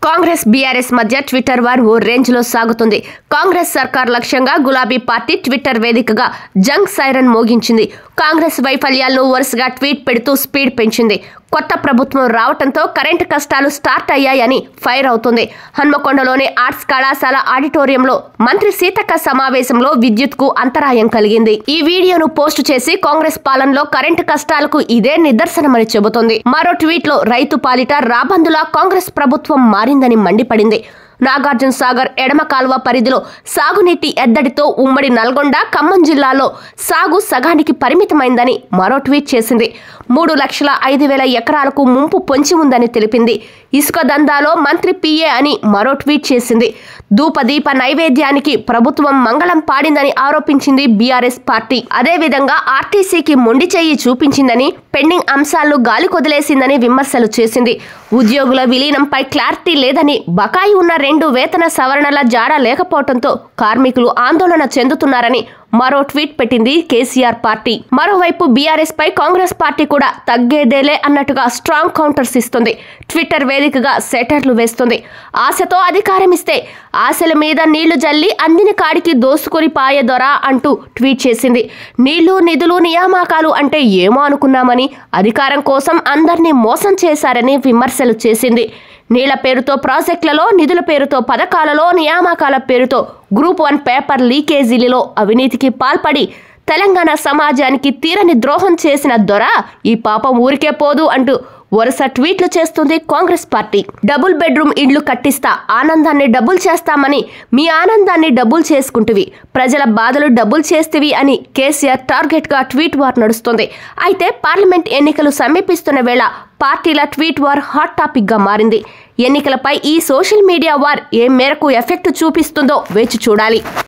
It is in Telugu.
కాంగ్రెస్ బీఆర్ఎస్ మధ్య ట్విట్టర్ వార్ ఓ రేంజ్ లో సాగుతుంది కాంగ్రెస్ సర్కార్ లక్ష్యంగా గులాబీ పార్టీ ట్విట్టర్ వేదికగా జంగ్ సైరన్ మోగించింది కాంగ్రెస్ వైఫల్యాలను వరుసగా ట్వీట్ పెడుతూ స్పీడ్ పెంచింది కొత్త ప్రభుత్వం రావడంతో కరెంటు కష్టాలు స్టార్ట్ అయ్యాయని ఫైర్ అవుతుంది హన్మకొండలోని ఆర్ట్స్ కళాశాల ఆడిటోరియంలో మంత్రి సీతక్క సమావేశంలో విద్యుత్ కు అంతరాయం కలిగింది ఈ వీడియోను పోస్ట్ చేసి కాంగ్రెస్ పాలనలో కరెంటు కష్టాలకు ఇదే నిదర్శనమని చెబుతోంది మరో ట్వీట్ లో రైతు పాలిట రాబందులా కాంగ్రెస్ ప్రభుత్వం మారిందని మండిపడింది నాగార్జున సాగర్ ఎడమ కాల్వ పరిధిలో సాగునీటి ఎద్దడితో ఉమ్మడి నల్గొండ ఖమ్మం జిల్లాలో సాగు సగానికి పరిమితమైందని మరో ట్వీట్ చేసింది మూడు లక్షల ఐదు వేల ఎకరాలకు ముంపు పొంచి ఉందని తెలిపింది ఇసుక దందాలో మంత్రి పిఏ అని మరో ట్వీట్ చేసింది ధూపదీప నైవేద్యానికి ప్రభుత్వం మంగళం పాడిందని ఆరోపించింది బీఆర్ఎస్ పార్టీ అదేవిధంగా ఆర్టీసీకి మొండి చెయ్యి చూపించిందని పెండింగ్ అంశాలను గాలి కొదిలేసిందని విమర్శలు చేసింది ఉద్యోగుల విలీనంపై క్లారిటీ లేదని బకాయి ఉన్న రెండు వేతన సవరణల జాడ లేకపోవడంతో కార్మికులు ఆందోళన చెందుతున్నారని మరో ట్వీట్ పెట్టింది కేసీఆర్ పార్టీ మరోవైపు బీఆర్ఎస్ పై కాంగ్రెస్ పార్టీ కూడా తగ్గేదేలే అన్నట్టుగా స్ట్రాంగ్ కౌంటర్స్ ఇస్తుంది ట్విట్టర్ వేదికగా సెటర్లు వేస్తుంది ఆశతో అధికారం ఇస్తే ఆశల మీద నీళ్లు జల్లి అందిన కాడికి దోసుకొని పాయదొరా అంటూ ట్వీట్ చేసింది నీళ్లు నిధులు నియామకాలు అంటే ఏమో అనుకున్నామని అధికారం కోసం అందరినీ మోసం చేశారని విమర్శలు చేసింది నీళ్ల పేరుతో ప్రాజెక్టులలో నిధుల పేరుతో పథకాలలో నియామకాల పేరుతో గ్రూప్ వన్ పేపర్ లీకేజీలలో అవినీతికి పాల్పడి తెలంగాణ సమాజానికి తీరని ద్రోహం చేసిన దొర ఈ పాపం ఊరికే పోదు అంటూ వరుస ట్వీట్లు చేస్తుంది కాంగ్రెస్ పార్టీ డబుల్ బెడ్రూమ్ ఇండ్లు కట్టిస్తా ఆనందాన్ని డబుల్ చేస్తామని మీ ఆనందాన్ని డబుల్ చేసుకుంటువి ప్రజల బాధలు డబుల్ చేస్తేవి అని కేసీఆర్ టార్గెట్ గా ట్వీట్ వార్ నడుస్తుంది అయితే పార్లమెంట్ ఎన్నికలు సమీపిస్తున్న వేళ పార్టీల ట్వీట్ వార్ హాట్ టాపిక్ గా మారింది ఎన్నికలపై ఈ సోషల్ మీడియా వార్ ఏ మేరకు ఎఫెక్ట్ చూపిస్తుందో వేచి చూడాలి